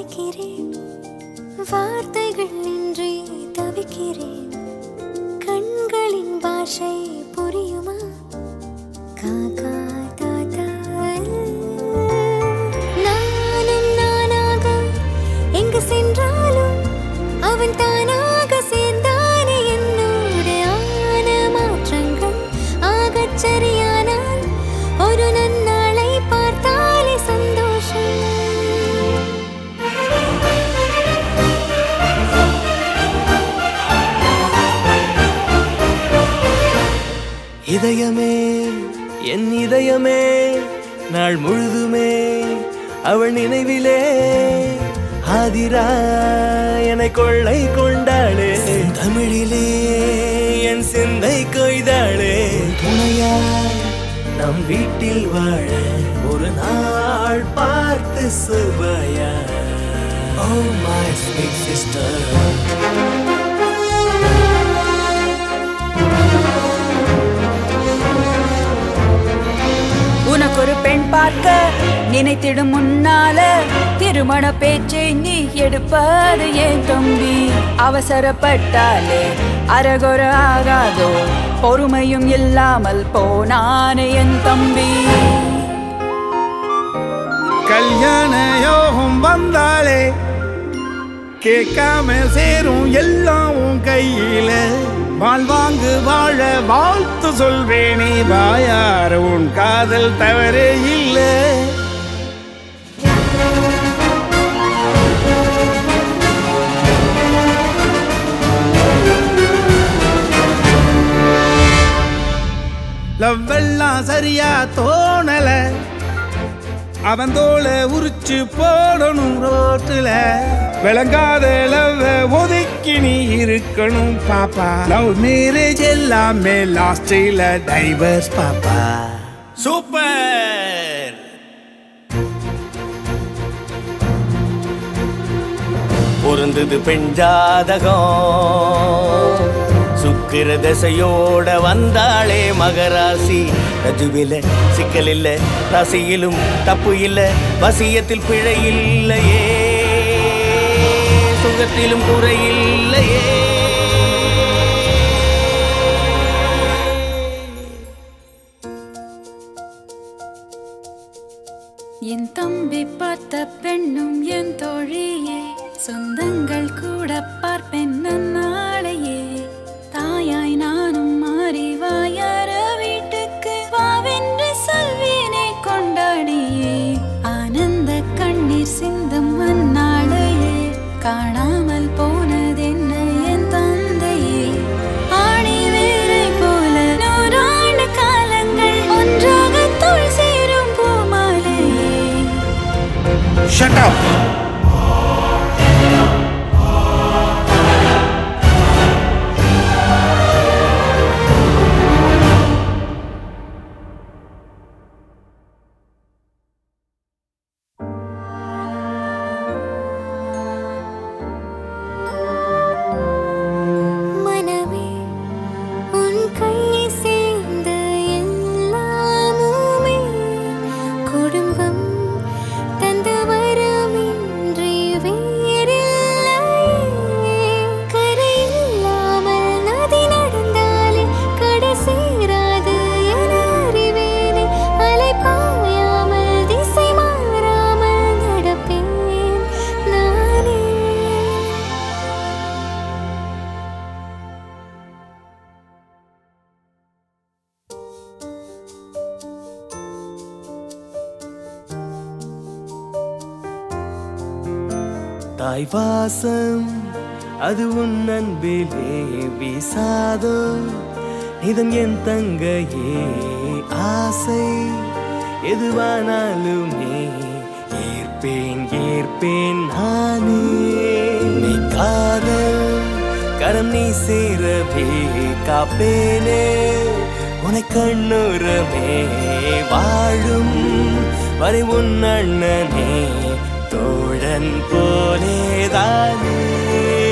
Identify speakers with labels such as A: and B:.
A: அழைக்கிறேன் வார்த்தைகள் இன்றி தவிக்கிறேன் கண்களின் பாஷை புரியுமா காக்கா தாத்தா நானும் நானாக எங்கு சென்றாலும் அவன் தானாக சேர்ந்தானே என்னோடு ஆன மாற்றங்கள் ஆகச் சரியானால் ஒரு நன்னாளை பார்த்தாலே சந்தோஷம்
B: இதயமே என் இதயமே நாள் முழுதுமே அவள் நினைவிலே ஆதிரா என்னை கொள்ளை கொண்டாளே தமிழிலே என் சிந்தை கொய்தாளே துணையாய் நம் வீட்டில் வாழ ஒரு நாள் பார்த்து சுவையா ஓ மை ஸ்வீட் சிஸ்டர்
C: உனக்கு ஒரு பெண் பார்க்க நினைத்திடும் முன்னால திருமண பேச்சை நீ எடுப்பது ஏன் தம்பி அவசரப்பட்டாலே அரகுற ஆகாதோ பொறுமையும் இல்லாமல் போனானே என் தம்பி
D: கல்யாண யோகம் வந்தாலே கேட்காம சேரும் எல்லாம் உன் கையில வாழ்வாங்கு வாழ வாழ்த்து சொல்வேனே வாயார உன் காதல் தவறே இல்லை லவ் எல்லாம் சரியா தோணல அவன் தோலை உரிச்சு போடணும் ரோட்டுல விளங்காத லவ் ஒதுக்கி நீ இருக்கணும் பாப்பா லவ் மேரேஜ் எல்லாமே லாஸ்டில் டைவர்ஸ் பாப்பா
B: சூப்பர் பொருந்தது பெண் ஜாதகம் சுக்கிர தசையோட வந்தாளே மகராசி ரஜுவில சிக்கல் இல்ல ராசியிலும் தப்பு இல்ல வசியத்தில் பிழை இல்லையே சுகத்திலும் குறை இல்லையே
C: என் தம்பி பார்த்த பெண்ணும் என் தோழியே சொந்தங்கள் கூட பார்ப்பேன் நாளையே தாயாய் நானும் மாறி வாயார வீட்டுக்கு வாவென்று சொல்வேனே கொண்டாடியே ஆனந்த கண்ணீர் சிந்தும் அந்நாளையே காணாமல் போனதென்ன என் தந்தையே ஆணி வேரை போல நூறாண்டு காலங்கள் ஒன்றாக தோள் சேரும் பூமாலையே
D: ஷட் அப்
A: மனமே உன் கையை சேர்ந்த எல்லாமுமே குடும்பம் தந்த வரமின்றி வேறில்லை கரையில்லாமல் நதி நடந்தாலே கடை சேராது என அறிவேனே அலை பாயாமல் திசை மாறாமல் நடப்பேன் நானே
B: தாய் வாசம் அது உன் அன்பிலே வீசாதோ இதன் என் தங்கையே ஆசை எதுவானாலுமே ஏற்பேன் ஏற்பேன் நானே நீ காதல் கரம் நீ சேரவே காப்பேனே உனை கண்ணுறமே வாழும் வரை உன் அண்ணனே தோழன் போலேதானே